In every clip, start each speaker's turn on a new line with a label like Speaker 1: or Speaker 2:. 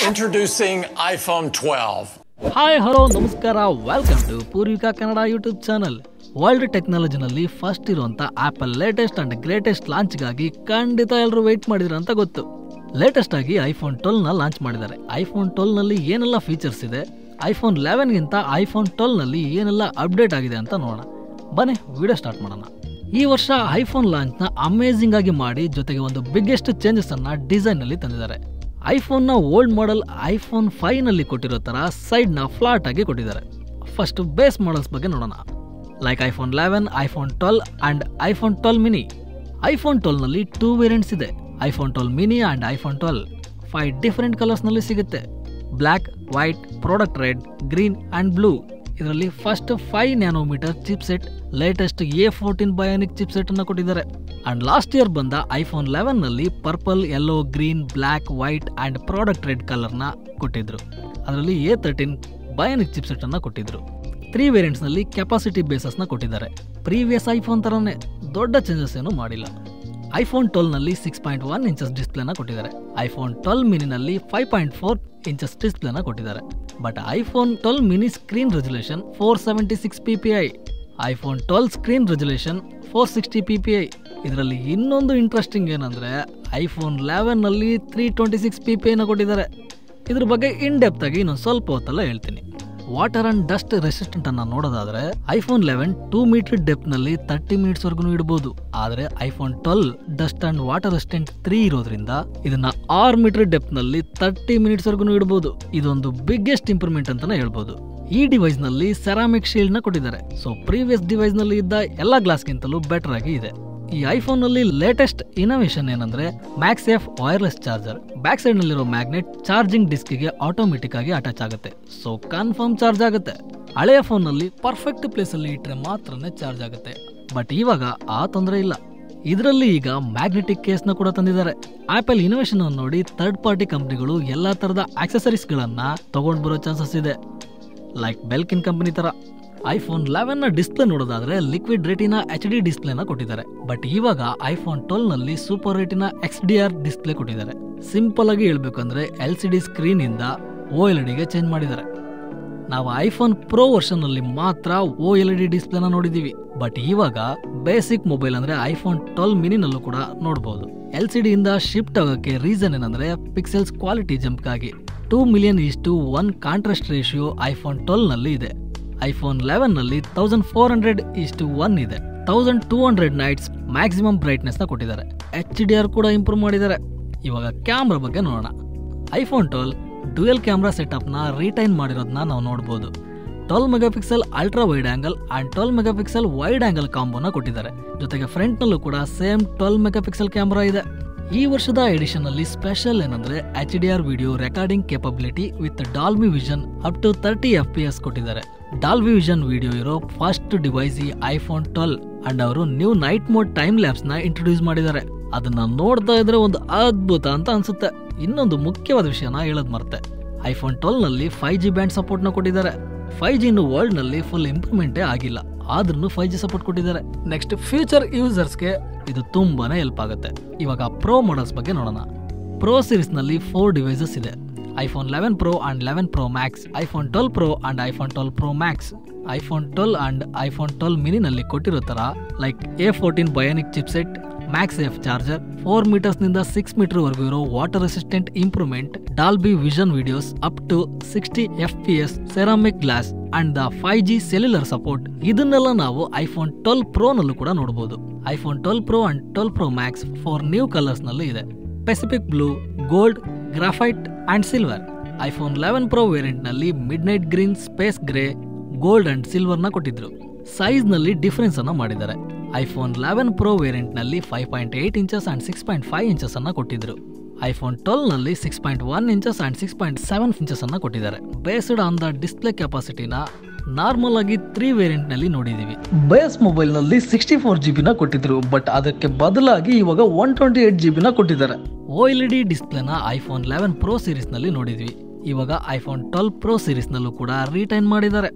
Speaker 1: Introducing iPhone 12.
Speaker 2: Hi hello ನಮಸ್ಕಾರ welcome to Poorvika Kannada YouTube channel world ಟೆಕ್ನಾಲಜಿನಲ್ಲಿ first ಇರುವಂತ Apple latest and greatest ಲಾಂಚ್ಗಾಗಿ ಖಂಡಿತ ಎಲ್ಲರೂ ವೆಯ್ಟ್ ಮಾಡಿದ್ರ ಅಂತ ಗೊತ್ತು ಲೇಟೆಸ್ಟ್ ಆಗಿ ಐಫೋನ್ ಟ್ವೆಲ್ನ ಲಾಂಚ್ ಮಾಡಿದ್ದಾರೆ ಐಫೋನ್ ಟ್ವೆಲ್ನಲ್ಲಿ ಏನೆಲ್ಲ ಫೀಚರ್ಸ್ ಇದೆ ಐಫೋನ್ ಲೆವೆನ್ಗಿಂತ ಐಫೋನ್ ಟ್ವೆಲ್ನಲ್ಲಿ ಏನೆಲ್ಲ ಅಪ್ಡೇಟ್ ಆಗಿದೆ ಅಂತ ನೋಡೋಣ ಬನ್ನಿ ವಿಡಿಯೋ ಸ್ಟಾರ್ಟ್ ಮಾಡೋಣ ಈ ವರ್ಷ ಐಫೋನ್ ಲಾಂಚ್ನ ಅಮೇಝಿಂಗ್ ಆಗಿ ಮಾಡಿ ಜೊತೆಗೆ ಒಂದು ಬಿಗ್ಗೆಸ್ಟ್ ಚೇಂಜಸ್ ಅನ್ನ ಡಿಸೈನ್ ನಲ್ಲಿ ತಂದಿದ್ದಾರೆ ಐಫೋನ್ ನ ಓಲ್ಡ್ ಮಾಡೆಲ್ ಐಫೋನ್ ಫೈವ್ ನಲ್ಲಿ ಕೊಟ್ಟಿರೋ ತರ ಸೈಡ್ ನ ಫ್ಲಾಟ್ ಆಗಿ ಕೊಟ್ಟಿದ್ದಾರೆ ಫಸ್ಟ್ ಬೇಸ್ ಮಾಡೆಲ್ಸ್ ಬಗ್ಗೆ ನೋಡೋಣ like iPhone eleven iPhone twelve and iPhone twelve mini iPhone twelve ನಲ್ಲಿ ಟೂ ವೇರಿಯಂಟ್ಸ್ ಇದೆ iPhone twelve mini and iPhone twelve five different colours ನಲ್ಲಿ ಸಿಗುತ್ತೆ black white product red green and blue ಇದರಲ್ಲಿ first five nanometre chip set latest A fourteen bionic chip set ಅನ್ನು ಕೊಟ್ಟಿದ್ದಾರೆ and last year ಬಂದ iPhone eleven ನಲ್ಲಿ purple yellow green black white and product red colour ನ ಕೊಟ್ಟಿದ್ರು ಅದರಲ್ಲಿ A thirteen bionic chip set ಅನ್ನ ಕೊಟ್ಟಿದ್ರು ತ್ರೀ ವೇರಿಯಂಟ್ಸ್ ನಲ್ಲಿ ಕೆಪಾಸಿಟಿ ಬೇಸಸ್ ನ ಕೊಟ್ಟಿದ್ದಾರೆ ಪ್ರೀವಿಯಸ್ ಐಫೋನ್ ತರನೇ ದೊಡ್ಡ ಚೇಂಜಸ್ ಏನು ಮಾಡಿಲ್ಲ ಐಫೋನ್ ಟ್ವೆಲ್ ನಲ್ಲಿ ಸಿಕ್ಸ್ ಪಾಯಿಂಟ್ ಒನ್ ಇಂಚಸ್ ಡಿಸ್ಪ್ಲೇನ ಕೊಟ್ಟಿದ್ದಾರೆ ಐಫೋನ್ ಟ್ವೆಲ್ ಮಿನಿನಲ್ಲಿ ಫೈವ್ ಪಾಯಿಂಟ್ ಫೋರ್ ಇಂಚಸ್ ಡಿಸ್ಪ್ಲೇನ ಕೊಟ್ಟಿದ್ದಾರೆ but iPhone twelve mini screen resolution four seventy six P P I iPhone twelve screen resolution four sixty P P I ಇದರಲ್ಲಿ ಇನ್ನೊಂದು interesting ಏನಂದ್ರೆ iPhone eleven ನಲ್ಲಿ three twenty six P P ಐನ ಕೊಟ್ಟಿದ್ದಾರೆ ಇದ್ರ ಬಗ್ಗೆ ಇನ್ ಡೆಪ್ತ್ ಆಗಿ ಇನ್ನೊಂದು ಸ್ವಲ್ಪ ಹೊತ್ತಲ್ಲ ಹೇಳ್ತೀನಿ ವಾಟರ್ ಅಂಡ್ ಡಸ್ಟ್ ರೆಸಿಸ್ಟೆಂಟ್ ಅನ್ನ ನೋಡೋದಾದ್ರೆ iPhone eleven two metre depth ನಲ್ಲಿ ತರ್ಟಿ ಮಿನಿಟ್ಸ್ ವರ್ಗು ಇಡಬಹುದು ಆದ್ರೆ iPhone twelve dust and water resistant three ಇರೋದ್ರಿಂದ ಇದನ್ನ ಆರ್ ಮೀಟರ್ ಡೆಪ್ ನಲ್ಲಿ ತರ್ಟಿ ಮಿನಿಟ್ಸ್ ವರ್ಗು ಇಡಬಹುದು ಇದೊಂದು ಬಿಗ್ಗೆಸ್ಟ್ ಇಂಪ್ರೂವ್ಮೆಂಟ್ ಅಂತಾನೆ ಹೇಳ್ಬೋದು ಈ ಡಿವೈಸ್ ನಲ್ಲಿ ಸೆರಾಮಿಕ್ ಶೀಲ್ಡ್ ನ ಕೊಟ್ಟಿದ್ದಾರೆ ಸೊ ಪ್ರೀವಿಯಸ್ ಡಿವೈಸ್ ನಲ್ಲಿ ಇದ್ದ ಎಲ್ಲಾ ಗ್ಲಾಸ್ ಗಿಂತಲೂ ಬೆಟರ್ ಆಗಿ ಇದೆ ಈ ಐಫೋನ್ ನಲ್ಲಿ ಲೇಟೆಸ್ಟ್ ಇನೋವೇಷನ್ ಏನಂದ್ರೆ MagSafe wireless charger back side ನಲ್ಲಿರೋ ಮ್ಯಾಗ್ನೆಟ್ ಚಾರ್ಜಿಂಗ್ ಡಿಸ್ಕ್ ಗೆ ಆಟೋಮೆಟಿಕ್ ಆಗಿ ಅಟ್ಯಾಚ್ ಆಗುತ್ತೆ ಸೊ ಕನ್ಫರ್ಮ್ ಚಾರ್ಜ್ ಆಗುತ್ತೆ ಹಳೆಯ ಫೋನ್ ನಲ್ಲಿ ಪರ್ಫೆಕ್ಟ್ ಪ್ಲೇಸ್ ಅಲ್ಲಿ ಇಟ್ರೆ ಮಾತ್ರನೇ ಚಾರ್ಜ್ ಆಗುತ್ತೆ ಬಟ್ ಇವಾಗ ಆ ತೊಂದರೆ ಇಲ್ಲ ಇದರಲ್ಲಿ ಈಗ ಮ್ಯಾಗ್ನೆಟಿಕ್ ಕೇಸ್ ನ ಕೂಡ ತಂದಿದ್ದಾರೆ ಆಪಲ್ ಇನೋವೇಷನ್ ಅನ್ನು ನೋಡಿ ಥರ್ಡ್ ಪಾರ್ಟಿ ಕಂಪನಿಗಳು ಎಲ್ಲಾ ತರದ ಆಕ್ಸೆಸರೀಸ್ ಗಳನ್ನ ತಗೊಂಡ್ ಬರೋ ಚಾನ್ಸಸ್ ಇದೆ ಲೈಕ್ ಬೆಲ್ಕಿನ್ ಕಂಪನಿ ತರ ಐಫೋನ್ ಲೆವೆನ್ ನ ಡಿಸ್ಪ್ಲೇ ನೋಡೋದಾದ್ರೆ ಲಿಕ್ವಿಡ್ ರೇಟಿನ ಎಚ್ ಡಿ ಡಿಸ್ಪ್ಲೇನ ಕೊಟ್ಟಿದ್ದಾರೆ ಬಟ್ ಇವಾಗ ಐಫೋನ್ ಟ್ವೆಲ್ ನಲ್ಲಿ super retina X D R display ಕೊಟ್ಟಿದ್ದಾರೆ ಸಿಂಪಲ್ ಆಗಿ ಹೇಳ್ಬೇಕಂದ್ರೆ ಎಲ್ ಸಿ ಡಿ ಸ್ಕ್ರೀನ್ ಇಂದ ಓ ಎಲ್ ಡಿಗೆ ಚೇಂಜ್ ಮಾಡಿದ್ದಾರೆ ನಾವು ಐಫೋನ್ ಪ್ರೋ ವರ್ಷನ್ ನಲ್ಲಿ ಮಾತ್ರ ಓ ಎಲ್ ಡಿ ಡಿಸ್ಪ್ಲೇನ ನೋಡಿದೀವಿ ಬಟ್ ಇವಾಗ ಬೇಸಿಕ್ ಮೊಬೈಲ್ ಅಂದ್ರೆ ಐಫೋನ್ ಟ್ವೆಲ್ ಮಿನಿನಲ್ಲೂ ಕೂಡ ನೋಡಬಹುದು ಎಲ್ ಸಿ ಡಿ ಇಂದ ಶಿಫ್ಟ್ ಆಗೋಕೆ ರೀಸನ್ ಏನಂದ್ರೆ ಪಿಕ್ಸೆಲ್ಸ್ ಕ್ವಾಲಿಟಿ ಜಂಪ್ ಆಗಿ ಟೂ ಮಿಲಿಯನ್ ಇಷ್ಟು one contrast ratio iPhone twelve ನಲ್ಲಿ ಇದೆ ಐಫೋನ್ ಲೆವೆನ್ ನಲ್ಲಿ ತೌಸಂಡ್ ಫೋರ್ ಹಂಡ್ರೆಡ್ ಇಷ್ಟು ಒನ್ ಇದೆ thousand two hundred nits maximum brightness ನ ಕೊಟ್ಟಿದ್ದಾರೆ ಎಚ್ ಡಿ ಆರ್ ಕೂಡ ಇಂಪ್ರೂವ್ ಮಾಡಿದ್ದಾರೆ ಇವಾಗ ಕ್ಯಾಮ್ರಾ ಬಗ್ಗೆ ನೋಡೋಣ iPhone twelve dual camera setup ನ ರೀಟೈನ್ ಮಾಡಿರೋದನ್ನ ನಾವು ನೋಡಬಹುದು twelve megapixel ultra wide angle and twelve megapixel wide angle ಕಾಂಬೋನ ಕೊಟ್ಟಿದ್ದಾರೆ ಜೊತೆಗೆ ಫ್ರಂಟ್ ನಲ್ಲೂ ಕೂಡ same twelve megapixel camera ಇದೆ ಈ ವರ್ಷದ ಎಡಿಷನ್ ಅಲ್ಲಿ ಸ್ಪೆಷಲ್ ಏನಂದ್ರೆ H D R video recording capability with Dolby Vision up to thirty F P S ಕೊಟ್ಟಿದ್ದಾರೆ ಡಾಲ್ವಿ ವಿಷನ್ ವಿಡಿಯೋ ಇರೋ ಫಸ್ಟ್ ಡಿವೈಸ್ ಈ ಐಫೋನ್ ಟ್ವೆಲ್ ಅಂಡ್ ಅವರು new night mode time lapse ನ ಇಂಟ್ರೊಡ್ಯೂಸ್ ಮಾಡಿದ್ದಾರೆ ಅದನ್ನ ನೋಡ್ತಾ ಇದ್ರೆ ಒಂದು ಅದ್ಭುತ ಅಂತ ಅನ್ಸುತ್ತೆ ಇನ್ನೊಂದು ಮುಖ್ಯವಾದ ವಿಷಯನ ಹೇಳದ್ ಮರ್ತೆ ಐಫೋನ್ ಟ್ವೆಲ್ ನಲ್ಲಿ ಫೈವ್ ಜಿ ಬ್ಯಾಂಡ್ ಸಪೋರ್ಟ್ ನ ಕೊಟ್ಟಿದ್ದಾರೆ ಫೈವ್ ಜಿ ಇನ್ನು ವರ್ಲ್ಡ್ ನಲ್ಲಿ ಫುಲ್ ಇಂಪ್ರೂವ್ಮೆಂಟೇ ಆಗಿಲ್ಲ ಆದ್ರೂ ಫೈವ್ ಜಿ ಸಪೋರ್ಟ್ ಕೊಟ್ಟಿದ್ದಾರೆ ನೆಕ್ಸ್ಟ್ ಫ್ಯೂಚರ್ ಯೂಸರ್ಸ್ಗೆ ಇದು ತುಂಬಾನೇ ಹೆಲ್ಪ್ ಆಗುತ್ತೆ ಇವಾಗ ಪ್ರೋ ಮಾಡೆಲ್ಸ್ ಬಗ್ಗೆ ನೋಡೋಣ ಪ್ರೋ ಸೀರೀಸ್ ನಲ್ಲಿ ಫೋರ್ ಡಿವೈಸಸ್ ಇದೆ iPhone eleven Pro and eleven Pro Max iPhone twelve Pro and iPhone twelve Pro Max iPhone twelve and iPhone twelve ಮಿನಿನಲ್ಲಿ ಕೊಟ್ಟಿರೋ ತರ like A fourteen bionic chipset MagSafe charger four metres ನಿಂದ six metre ವರೆಗೂ ಇರೋ water resistant improvement Dolby Vision videos up to sixty F P S ceramic glass and the five G cellular support ಇದನ್ನೆಲ್ಲ ನಾವು iPhone twelve Pro ನಲ್ಲೂ ಕೂಡ ನೋಡಬಹುದು iPhone twelve Pro and twelve Pro Max four new colours ನಲ್ಲೂ ಇದೆ Pacific blue gold graphite and silver iPhone eleven Pro variant ನಲ್ಲಿ midnight green space grey gold and silver ನ ಕೊಟ್ಟಿದ್ರು size ನಲ್ಲಿ difference ಅನ್ನ ಮಾಡಿದ್ದಾರೆ ಐಫೋನ್ ಲೆವೆನ್ ಪ್ರೋ ವೇರಿಯಂಟ್ ನಲ್ಲಿ five point eight inches and six point five inches ಅನ್ನ ಕೊಟ್ಟಿದ್ರು iPhone twelve ನಲ್ಲಿ six point one inches and six point seven inches ಅನ್ನ ಕೊಟ್ಟಿದ್ದಾರೆ ಬೇಸ್ಡ್ ಆನ್ ದ ಡಿಸ್ಪ್ಲೇ ಕೆಪಾಸಿಟಿನ ನಾರ್ಮಲ್ ಆಗಿ ತ್ರೀ ವೇರಿಯಂಟ್ ನಲ್ಲಿ ನೋಡಿದೀವಿ ಬೇಸ್ ಮೊಬೈಲ್ ನಲ್ಲಿ ಸಿಕ್ಸ್ಟಿ ಫೋರ್ ಜಿ ಬಿನ ಕೊಟ್ಟಿದ್ರು ಬಟ್ ಅದಕ್ಕೆ ಬದಲಾಗಿ ಇವಾಗ ಒನ್ ಟ್ವೆಂಟಿ ಏಟ್ ಜಿ ಬಿನ ಕೊಟ್ಟಿದ್ದಾರೆ ಓ ಎಲ್ ಡಿ ಡಿಸ್ಪ್ಲೇನ ಐಫೋನ್ ಲೆವೆನ್ ಪ್ರೋ ಸೀರೀಸ್ ನಲ್ಲಿ ನೋಡಿದ್ವಿ ಇವಾಗ ಐಫೋನ್ ಟ್ವೆಲ್ ಪ್ರೋ ಸೀರೀಸ್ ನಲ್ಲೂ ಕೂಡ ರೀಟೈನ್ ಮಾಡಿದ್ದಾರೆ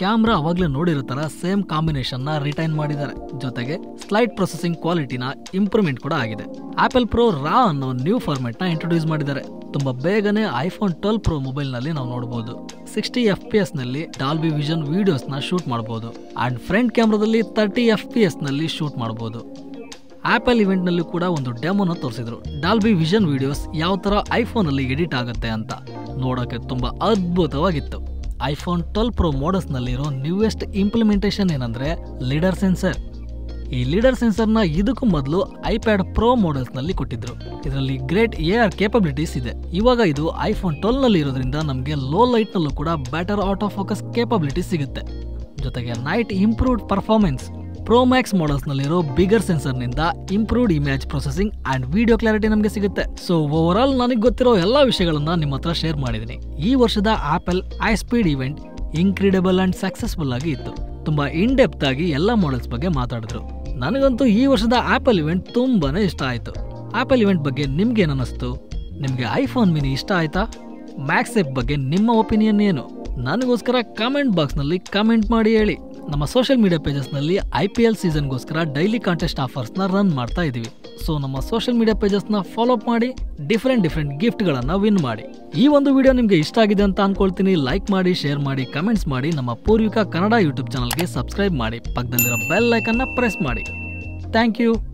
Speaker 2: ಕ್ಯಾಮ್ರಾ ಅವಾಗಲೇ ನೋಡಿರೋ ತರ ಸೇಮ್ ಕಾಂಬಿನೇಷನ್ ನ ರಿಟೈನ್ ಮಾಡಿದ್ದಾರೆ ಜೊತೆಗೆ ಸ್ಲೈಡ್ ಪ್ರೊಸೆಸಿಂಗ್ ಕ್ವಾಲಿಟಿನ ಇಂಪ್ರೂವ್ಮೆಂಟ್ ಕೂಡ ಆಗಿದೆ ಆಪಲ್ ಪ್ರೋ ರಾ ಅನ್ನೋ ನ್ಯೂ ಫಾರ್ಮೆಟ್ ನ ಇಂಟ್ರೊಡ್ಯೂಸ್ ಮಾಡಿದ್ದಾರೆ ತುಂಬಾ ಬೇಗನೆ ಐಫೋನ್ ಟ್ವೆಲ್ ಪ್ರೋ ಮೊಬೈಲ್ ನಲ್ಲಿ ನಾವು ನೋಡಬಹುದು ಸಿಕ್ಸ್ಟಿ ಎಫ್ ಪಿ ಎಸ್ ನಲ್ಲಿ ಡಾಲ್ಬಿ ವಿಷನ್ ವಿಡಿಯೋಸ್ ನ ಶೂಟ್ ಮಾಡಬಹುದು ಅಂಡ್ ಫ್ರಂಟ್ ಕ್ಯಾಮ್ರಾದಲ್ಲಿ ತರ್ಟಿ ಎಫ್ ಪಿ ಎಸ್ ನಲ್ಲಿ ಶೂಟ್ ಮಾಡಬಹುದು ಆಪಲ್ ಇವೆಂಟ್ ನಲ್ಲಿ ಕೂಡ ಒಂದು ಡೆಮೋನ ತೋರಿಸಿದ್ರು ಡಾಲ್ಬಿ ವಿಷನ್ ವಿಡಿಯೋಸ್ ಯಾವ ತರ ಐಫೋನ್ ಅಲ್ಲಿ ಎಡಿಟ್ ಆಗುತ್ತೆ ಅಂತ ನೋಡೋಕೆ ತುಂಬಾ ಅದ್ಭುತವಾಗಿತ್ತು ಐಫೋನ್ ಟ್ವೆಲ್ ಪ್ರೋ ಮೋಡಲ್ಸ್ ನಲ್ಲಿರೋ ನ್ಯೂಯೆಸ್ಟ್ ಇಂಪ್ಲಿಮೆಂಟೇಷನ್ ಏನಂದ್ರೆ ಲೀಡರ್ ಸೆನ್ಸರ್ ಈ ಲೀಡರ್ ಸೆನ್ಸರ್ನ ಇದಕ್ಕೂ ಮೊದಲು ಐಪ್ಯಾಡ್ ಪ್ರೋ ಮಾಡೆಲ್ಸ್ ನಲ್ಲಿ ಕೊಟ್ಟಿದ್ರು ಇದರಲ್ಲಿ ಗ್ರೇಟ್ ಎ ಆರ್ ಕೇಪಬಿಲಿಟೀಸ್ ಇದೆ ಇವಾಗ ಇದು ಐಫೋನ್ ಟ್ವೆಲ್ ನಲ್ಲಿ ಇರೋದ್ರಿಂದ ನಮಗೆ ಲೋ ಲೈಟ್ ನಲ್ಲೂ ಕೂಡ ಬೆಟರ್ ಆಟೋ ಫೋಕಸ್ ಕೇಪಬಿಲಿಟಿ ಸಿಗುತ್ತೆ ಜೊತೆಗೆ night improved performance Pro Max models ನಲ್ಲಿರೋ ಬಿಗರ್ ಸೆನ್ಸರ್ ನಿಂದ improved image processing and video clarity ನಮಗೆ ಸಿಗುತ್ತೆ ಸೊ ಓವರ್ ಆಲ್ ನನಗೆ ಗೊತ್ತಿರೋ ಎಲ್ಲಾ ವಿಷಯಗಳನ್ನ ನಿಮ್ಮ ಹತ್ರ ಶೇರ್ ಮಾಡಿದ್ದೀನಿ ಈ ವರ್ಷದ Apple hi speed event incredible and successful ಆಗಿ ಇತ್ತು ತುಂಬಾ ಇನ್ ಡೆಪ್ತ್ ಆಗಿ ಎಲ್ಲ ಮಾಡೆಲ್ಸ್ ಬಗ್ಗೆ ಮಾತಾಡಿದ್ರು ನನಗಂತೂ ಈ ವರ್ಷದ ಆಪಲ್ ಇವೆಂಟ್ ತುಂಬಾನೇ ಇಷ್ಟ ಆಯ್ತು ಆಪಲ್ ಇವೆಂಟ್ ಬಗ್ಗೆ ನಿಮ್ಗೆ ಅನ್ನಿಸ್ತು ನಿಮ್ಗೆ ಐಫೋನ್ ಮಿನಿ ಇಷ್ಟ ಆಯ್ತಾ ಮ್ಯಾಕ್ಸೆಪ್ ಬಗ್ಗೆ ನಿಮ್ಮ ಒಪಿನಿಯನ್ ಏನು ನನಗೋಸ್ಕರ ಕಾಮೆಂಟ್ ಬಾಕ್ಸ್ ನಲ್ಲಿ ಕಾಮೆಂಟ್ ಮಾಡಿ ಹೇಳಿ ನಮ್ಮ ಸೋಷಿಯಲ್ ಮೀಡಿಯಾ ಪೇಜಸ್ ನಲ್ಲಿ ಐ ಪಿ ಎಲ್ ಸೀಸನ್ಗೋಸ್ಕರ ಡೈಲಿ ಕಾಂಟೆಸ್ಟ್ ಆಫರ್ಸ್ ನ ರನ್ ಮಾಡ್ತಾ ಇದೀವಿ ಸೊ ನಮ್ಮ ಸೋಷಿಯಲ್ ಮೀಡಿಯಾ ಪೇಜಸ್ ನ ಫಾಲೋ ಅಪ್ ಮಾಡಿ ಡಿಫ್ರೆಂಟ್ ಡಿಫ್ರೆಂಟ್ ಗಿಫ್ಟ್ ಗಳನ್ನ ವಿನ್ ಮಾಡಿ ಈ ಒಂದು ವಿಡಿಯೋ ನಿಮ್ಗೆ ಇಷ್ಟ ಆಗಿದೆ ಅಂತ ಅನ್ಕೊಳ್ತೀನಿ ಲೈಕ್ ಮಾಡಿ ಶೇರ್ ಮಾಡಿ ಕಮೆಂಟ್ಸ್ ಮಾಡಿ ನಮ್ಮ ಪೂರ್ವಿಕ ಕನ್ನಡ ಯೂಟ್ಯೂಬ್ ಚಾನಲ್ಗೆ ಸಬ್ಸ್ಕ್ರೈಬ್ ಮಾಡಿ ಪಕ್ಕದಲ್ಲಿರೋ ಬೆಲ್ ಐಕನ್ನ ಪ್ರೆಸ್ ಮಾಡಿ ಥ್ಯಾಂಕ್ ಯು